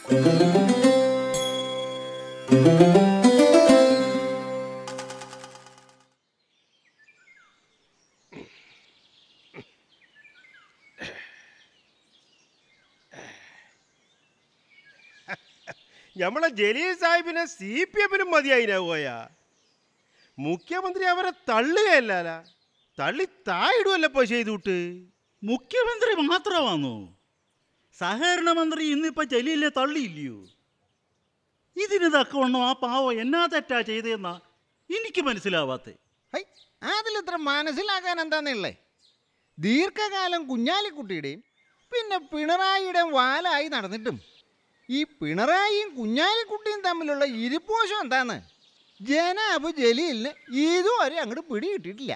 നമ്മളെ ജലീൽ സാഹിബിനെ C P എമ്മിനും മതിയായിനാവുകയ മുഖ്യമന്ത്രി അവരെ തള്ളുകയല്ല തള്ളി തായിടുവല്ലപ്പോ ചെയ്തുവിട്ട് മുഖ്യമന്ത്രി മാത്രമാണോ സഹകരണ മന്ത്രി ഇന്നിപ്പോ ജലീലിനെ തള്ളിയില്ലയോ ഇതിന് തക്കവണ്ണം ആ പാവം എന്നാ തെറ്റാ ചെയ്തതെന്നാ എനിക്ക് മനസ്സിലാവാത്തെ ഹൈ അതിലിത്ര മനസ്സിലാക്കാൻ എന്താന്നുള്ളേ ദീർഘകാലം കുഞ്ഞാലിക്കുട്ടിയുടെയും പിന്നെ പിണറായിയുടെയും വാലായി നടന്നിട്ടും ഈ പിണറായിയും കുഞ്ഞാലിക്കുട്ടിയും തമ്മിലുള്ള ഇരിപ്പോശം എന്താന്ന് ജനാബ് ജലീലിന് ഇതുവരെ അങ്ങോട്ട് പിടി കിട്ടിയിട്ടില്ല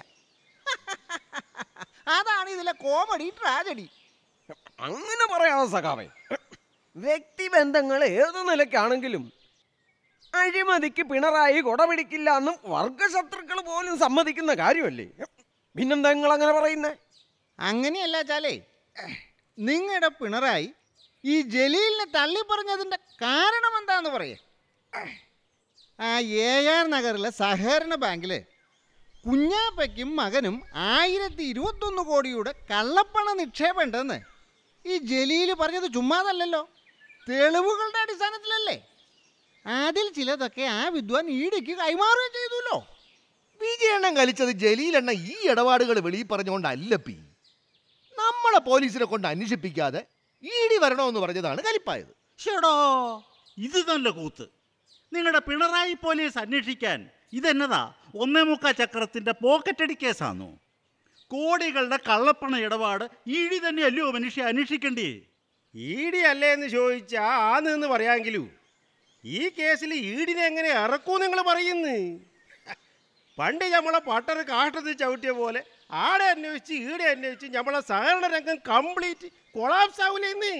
അതാണ് ഇതിലെ കോമഡി ട്രാജഡി അങ്ങനെ പറയാതെ സഖാവേ വ്യക്തിബന്ധങ്ങൾ ഏതു നിലയ്ക്കാണെങ്കിലും അഴിമതിക്ക് പിണറായി കൊട പിടിക്കില്ല എന്നും വർഗശത്രുക്കൾ പോലും സമ്മതിക്കുന്ന കാര്യമല്ലേ പിന്നെന്താ നിങ്ങൾ അങ്ങനെ പറയുന്നേ അങ്ങനെയല്ല ചാലേ നിങ്ങളുടെ പിണറായി ഈ ജലീലിനെ തള്ളി പറഞ്ഞതിൻ്റെ കാരണം എന്താന്ന് പറയേ ആ എ ആർ നഗറിലെ സഹകരണ ബാങ്കിൽ കുഞ്ഞാപ്പയ്ക്കും മകനും ആയിരത്തി ഇരുപത്തൊന്ന് കോടിയുടെ കള്ളപ്പണ നിക്ഷേപം ഉണ്ടെന്ന് ഈ ജലീൽ പറഞ്ഞത് ചുമ്മാതല്ലല്ലോ തെളിവുകളുടെ അടിസ്ഥാനത്തിലല്ലേ അതിൽ ചിലതൊക്കെ ആ വിദ്വാൻ ഈടിക്ക് കൈമാറുകയും ചെയ്തുല്ലോ വിജയണ്ണം കളിച്ചത് ജലീലെണ്ണ ഈ ഇടപാടുകൾ വെളിയിൽ പറഞ്ഞുകൊണ്ടല്ലപ്പി നമ്മളെ പോലീസിനെ കൊണ്ട് അന്വേഷിപ്പിക്കാതെ ഇടി വരണമെന്ന് പറഞ്ഞതാണ് കലിപ്പായത് ഷേടോ ഇത് നല്ല കൂത്ത് നിങ്ങളുടെ പിണറായി പോലീസ് അന്വേഷിക്കാൻ ഇതെന്നതാ ഒന്നേ മുക്കാ ചക്രത്തിന്റെ പോക്കറ്റടി കേസാണോ കോടികളുടെ കള്ളപ്പണ ഇടപാട് ഈടി തന്നെയല്ലയോ മനുഷ്യ അന്വേഷിക്കണ്ടേ ഈടി അല്ലേ എന്ന് ചോദിച്ചാ ആന്ന് പറയാമെങ്കിലും ഈ കേസിൽ ഈടിനെ എങ്ങനെ ഇറക്കൂ നിങ്ങൾ പറയുന്നു പണ്ട് നമ്മളെ പട്ടർ കാഷ്ടത്തിൽ ചവിട്ടിയ പോലെ ആടെ അന്വേഷിച്ച് ഈടെ അന്വേഷിച്ച് നമ്മളെ സഹകരണ രംഗം കംപ്ലീറ്റ് കൊളാപ്സ് ആവൂലേന്ന്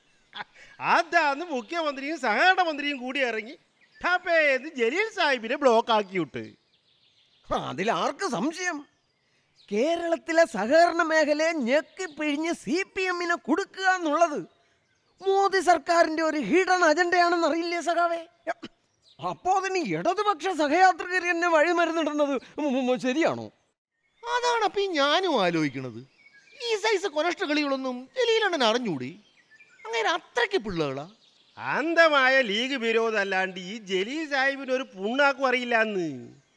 അതാന്ന് മുഖ്യമന്ത്രിയും സഹകരണ മന്ത്രിയും കൂടി ഇറങ്ങി ടപ്പേന്ന് ജലീൽ സാഹിബിനെ ബ്ലോക്ക് ആക്കി വിട്ട് അതിലാർക്ക് സംശയം കേരളത്തിലെ സഹകരണ മേഖലയെ ഞെക്കിപ്പിഴിഞ്ഞ് സി പി എമ്മിനെ കൊടുക്കുക എന്നുള്ളത് മോദി സർക്കാരിന്റെ ഒരു ഹിഡൻ അജണ്ടയാണെന്ന് അറിയില്ലേ സഖാവേ അപ്പോ അതിന് ഇടതുപക്ഷ സഹയാത്രികർ എന്നെ വഴിമരുന്നിടുന്നത് ഉം ഉം ശരിയാണോ അതാണ് അപ്പൊ ഈ ഞാനും ആലോചിക്കണത് ഈ സൈസ് കൊനഷ്ട കളികളൊന്നും ജലീലെണ്ണൻ അറിഞ്ഞൂടി അങ്ങനെ അത്രയ്ക്ക് പിള്ളകളാ അന്ധമായ ലീഗ് വിരോധം അല്ലാണ്ട് ഈ ജലീൽ സാഹിബിന് ഒരു പുണ്ണാക്കും അറിയില്ല എന്ന്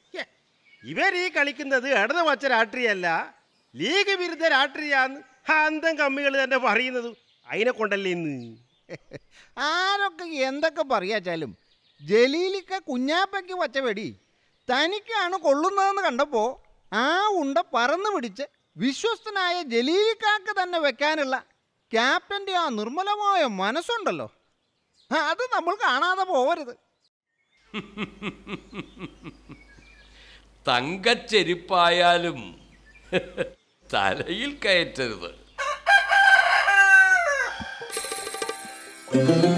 ഇവർ ഈ കളിക്കുന്നത് ഇടത് വച്ച രാഷ്ട്രീയല്ല ലീഗ് വിരുദ്ധ രാഷ്ട്രീയാന്ന് അന്തം കമ്മികൾ തന്നെ പറയുന്നത് അതിനെ കൊണ്ടല്ലേ ഇന്ന് ആരൊക്കെ എന്തൊക്കെ പറയാച്ചാലും ജലീലിക്ക കുഞ്ഞാപ്പയ്ക്ക് വച്ച വെടി തനിക്കാണ് കൊള്ളുന്നതെന്ന് കണ്ടപ്പോൾ ആ ഉണ്ട പറന്നു പിടിച്ച് വിശ്വസ്തനായ ജലീലിക്കാക്ക് തന്നെ വെക്കാനുള്ള ക്യാപ്റ്റൻ്റെ ആ നിർമ്മലമായ മനസ്സുണ്ടല്ലോ അത് നമ്മൾ കാണാതെ പോവരുത് തങ്കച്ചെരുപ്പായാലും തലയിൽ കയറ്റരുത്